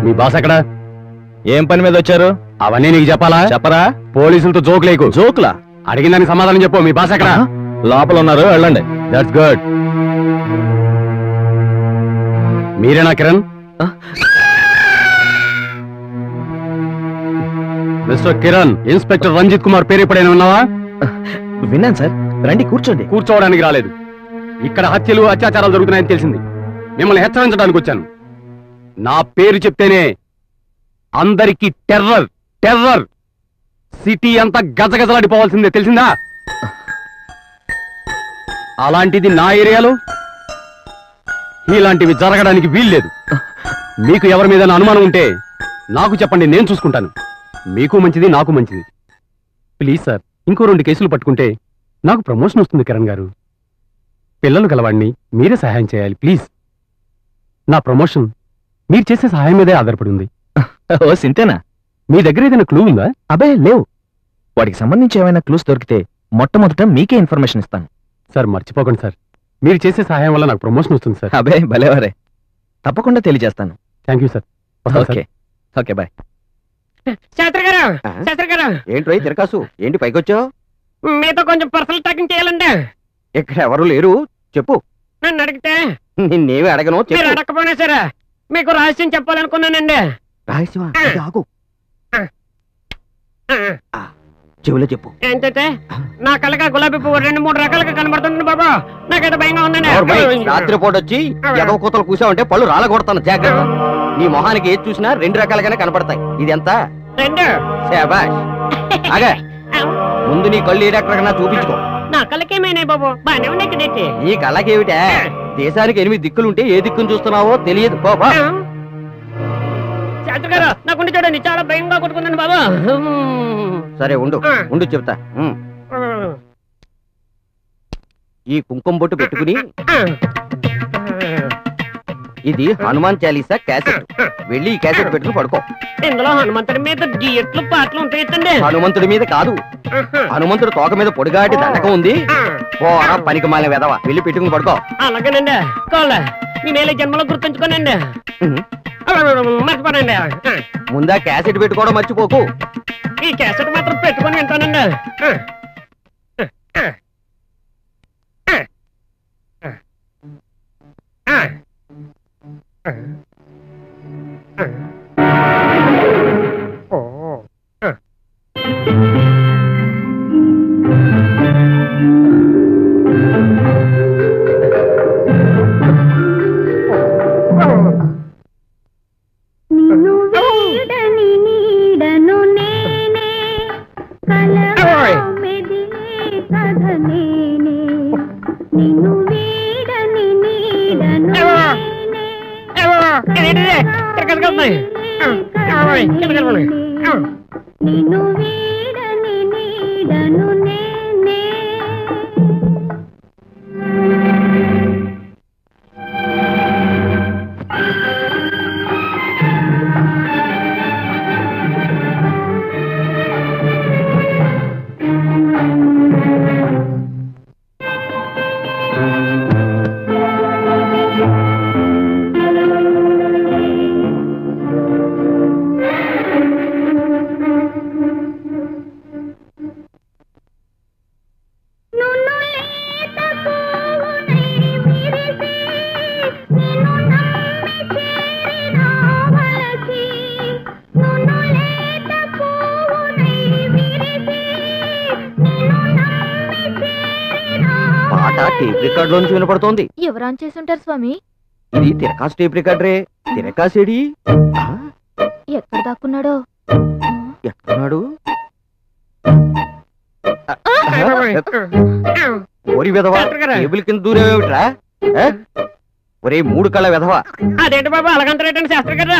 మీ boss ఎక్కడ ఏం పని మీద వచ్చారు అవన్నీ నీకు చెప్పాలా చెప్పరా పోలీసులతో జోక్ లేకు జోకులా అడిగిన దానికి సమాధానం చెప్పు మీ బాస్ ఎక్కడ లోపల ఉన్నారు వెళ్ళండి దట్స్ గుడ్ మీరేనా కిరణ్ మిస్టర్ కిరణ్ ఇన్స్పెక్టర్ రంజిత్ కుమార్ పేరు ఎప్పుడైనా ఉన్నావా విన్నాను సార్ రండి కూర్చోండి కూర్చోవడానికి రాలేదు ఇక్కడ హత్యలు అత్యాచారాలు జరుగుతున్నాయని తెలిసింది మిమ్మల్ని హెచ్చరించడానికి వచ్చాను నా పేరు చెప్తేనే అందరికీ టెర్రర్ టెర్రర్ సిటీ అంతా గజగజలాడిపోవాల్సిందే తెలిసిందా అలాంటిది నా ఏరియాలో ఇలాంటివి జరగడానికి వీల్లేదు మీకు ఎవరి మీద అనుమానం ఉంటే నాకు చెప్పండి నేను చూసుకుంటాను మీకు మంచిది నాకు మంచిది ప్లీజ్ సార్ ఇంకో రెండు కేసులు పట్టుకుంటే నాకు ప్రమోషన్ వస్తుంది కిరణ్ గారు పిల్లలు గలవాడిని మీరే సహాయం చేయాలి ప్లీజ్ నా ప్రమోషన్ మీరు చేసే సహాయం మీదే ఆధారపడి ఉంది ఓ సింతేనా మీ దగ్గర ఏదైనా క్లూ ఉందా అబే లేవు వాడికి సంబంధించి ఏమైనా క్లూస్ దొరికితే మొట్టమొదట మీకే ఇన్ఫర్మేషన్ ఇస్తాను సార్ మర్చిపోకండి సార్ మీరు చేసే సహాయం వల్ల నాకు ప్రమోషన్ వస్తుంది సార్ అబే భలేవరే తప్పకుండా తెలియజేస్తాను థ్యాంక్ యూ సార్ వస్తాను sir. Okay okay bye Shastri గారు శాస్త్రి గారు ఏంట్రో తిరకాసు ఏంటి పైకొచ్చావు మీతో కొంచెం పర్సనల్ టాకింగ్ చేయాలండి ఇక్కడ ఎవరు లేరు చెప్పు నన్ను అడిగితే నిన్నేమి అడగను మీరు చెప్పు అడగకపోయినా సరే మీకు రహస్యం చెప్పాలనుకున్నానండి రహస్యమా ఇది ఆగు ఆ, చెవిలో చెప్పు ఏంటంటే నా కళ్ళగా గులాబీ పువ్వు రెండు మూడు రకాలుగా కనబడుతుంది బాబా నాకైతే భయంగా నోర్మై, ఉందండి రాత్రిపూట వచ్చి ఎదవ కూతలు కూసావంటే పళ్ళు రాల కొడతాను జాగ్రత్త నీ మొహానికి ఏది చూసినా రెండు రకాలుగానే కనపడతాయి ఇది ఎంత రెండు శాబాష్ ఆగా ముందు నీ కళ్ళు ఏ డాక్టర్ చూపించుకో నా కళ్ళకేమైనాయి బాబు బాగానే ఉన్నాయి కదేంటి నీ కళ్ళకేమిటా దేశానికి ఎనిమిది దిక్కులుంటే ఏ దిక్కును చూస్తున్నావో తెలియదు పో, పో. శాస్త్రి గారు నా గుండె చూడండి చాలా భయంగా కొట్టుకుందండి బాబా సరే ఉండు ఉండు చెప్తా ఉమ్. ఈ కుంకుమ బొట్టు పెట్టుకుని ఇది హనుమాన్ చాలీసా క్యాసెట్ వెళ్ళి ఈ క్యాసెట్ పెట్టుకుని పడుకో ఇందులో హనుమంతుడి మీద గియట్లు పాటలు ఉంటాయండి హనుమంతుడి మీద కాదు హనుమంతుడు తోక మీద పొడిగాటి దండకం ఉంది పోరా పనికి మాలిన వెదవ వెళ్ళి పెట్టుకుని పడుకో అలాగేనండి కోళ్ళ ఈ నేల జన్మలో గుర్తుంచుకోనండి మర్చిపోనండి ముందా క్యాసెట్ పెట్టుకోవడం మర్చిపోకు ఈ క్యాసెట్ మాత్రం పెట్టుకొని వింటానండి నిన్ను వీడని నీడను నేనే కలవా మెదిలే కథ నేనే నిన్ను వీడని నీడను నేనే నిన్ను వీడని నీడను నేనే నున్ను లేత పువ్వునై విరిసి, నిన్ను నమ్మి చేరినా వలసి. నున్ను లేత పువ్వునై విరిసి, నిన్ను నమ్మి చేరినా పాట టేప్ రికార్డ్ లోంచి వినపడుతోంది ఎవరు ఆన్ చేసుంటారు స్వామి ఇది తిరకాసు టేప్ రికార్డరే తిరకాసేడి ఎక్కడ దాక్కున్నాడో ఎక్కడున్నాడు ఓరి విధవ టేబుల్ కింద దూరేమిట్రా ఒరే మూడు కళ్ళ విధవ అదేంటి బాబు అలాగంటారేటండి శాస్త్రి గారు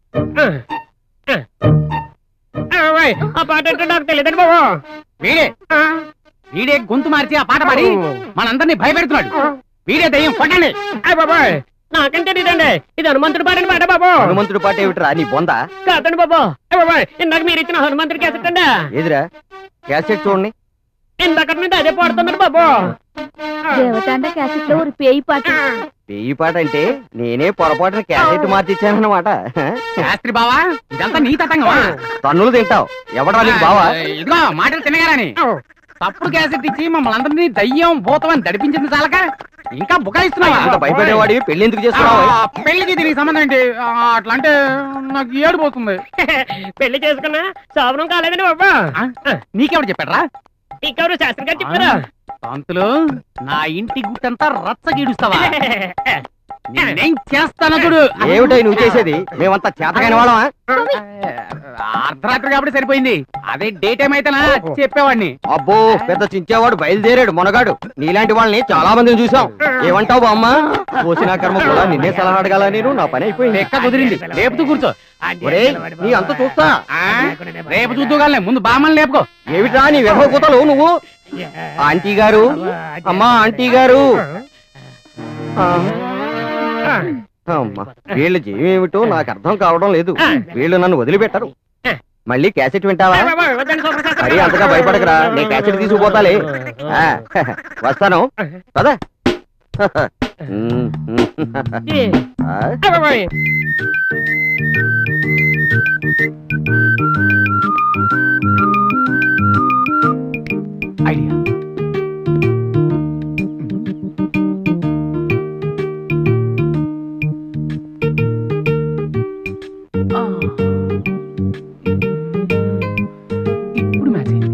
ఆ పాట ఏంటో నాకు తెలియదండి బాబు వీడే వీడే గొంతు మార్చి ఆ పాట పాడి మనందరినీ భయపెడుతున్నాడు వీడే దయ్యం కొట్టండి అయ్య బాబాయ్ నాకేం తెలియదండి ఇది హనుమంతుడి పాటని పాట బాబు హనుమంతుడి పాట ఏమిట్రా నీ బొంద కాదండి బాబు అయ్య బాబాయ్ ఇందాక మీరు ఇచ్చిన హనుమంతుడి క్యాసెట్ అండి ఏదిరా క్యాసెట్ చూడండి ఇందాక నుండి అదే పాడుతున్నాడు బాబు దేవతాండ క్యాసెట్ లో ఒక పేయి పాట వెయ్యి పాట అంటే నేనే పొరపాటున క్యాసెట్ మార్చిచ్చానన్నమాట శాస్త్రి బావా ఇదంతా నీ తతంగమా తన్నులు తింటావు ఎవడరా నీకు బావా ఇదిగో మాటలు తినగారని తప్పుడు క్యాసెట్ ఇచ్చి మమ్మల్ని అందరినీ దయ్యం భూతం అని దడిపించింది చాలక ఇంకా బుకాయిస్తున్నావా అంత భయపడేవాడివి పెళ్లి ఎందుకు ఆ, చేస్తున్నావు పెళ్లికి దీనికి సంబంధం ఏంటి ఆ, అట్లా అంటే నాకు ఏడు పోతుంది పెళ్లి చేసుకున్నా శోభనం కాలేదని బాబా నీకెవడు చెప్పాడ్రా ఇంకెవరు శాస్త్రి గారు చెప్పారా పంతులు నా ఇంటి గుట్టంతా రచ్చ గీడుస్తావా నేనేం చేస్తాను చూడు ఏమిటో నువ్వు చేసేది మేమంతా చేతకాని వాళ్ళమా అర్ధరాత్రి కాబట్టి సరిపోయింది అదే డే టైం అయితేనా చెప్పేవాడిని అబ్బో పెద్ద చించేవాడు బయలుదేరాడు మొనగాడు నీలాంటి వాళ్ళని చాలా మందిని చూసాం ఏమంటావు బామ్మ పోసిన కర్మ కూడా నిన్నే సలహా అడగాల నేను నా పని అయిపోయింది లెక్క కుదిరింది లేపుతూ కూర్చో ఒరేయ్, నీ అంత చూస్తా ఆ, రేపు చూద్దుగానే ముందు బామ్మని లేపుకో ఏమిట్రా నీ విభవ కూతలు నువ్వు ఆంటీ గారు అమ్మా ఆంటీ గారు ఆ. అమ్మా వీళ్ళ జీవం ఏమిటో నాకు అర్థం కావడం లేదు వీళ్ళు నన్ను వదిలిపెట్టరు మళ్ళీ క్యాసెట్ వింటావా మరీ అంతగా భయపడకరా నేను క్యాసెట్ తీసుకుపోతాలే ఆ, వస్తాను పద ఆ, ఐడియా ఇప్పుడు మ్యాచ్ అయింది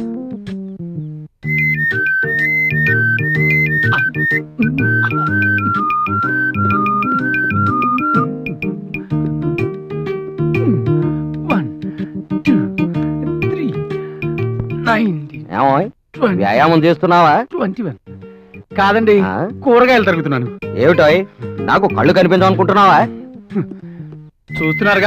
వన్ టూ త్రీ నైన్టీన్ ఏమోయ్ ట్వంటీ వ్యాయామం చేస్తున్నావా ట్వంటీ వన్ కాదండి ఆ? కూరగాయలు తరుగుతున్నాను ఏమిటోయ్ నాకు కళ్ళు కనిపించవు అనుకుంటున్నావా చూస్తున్నారు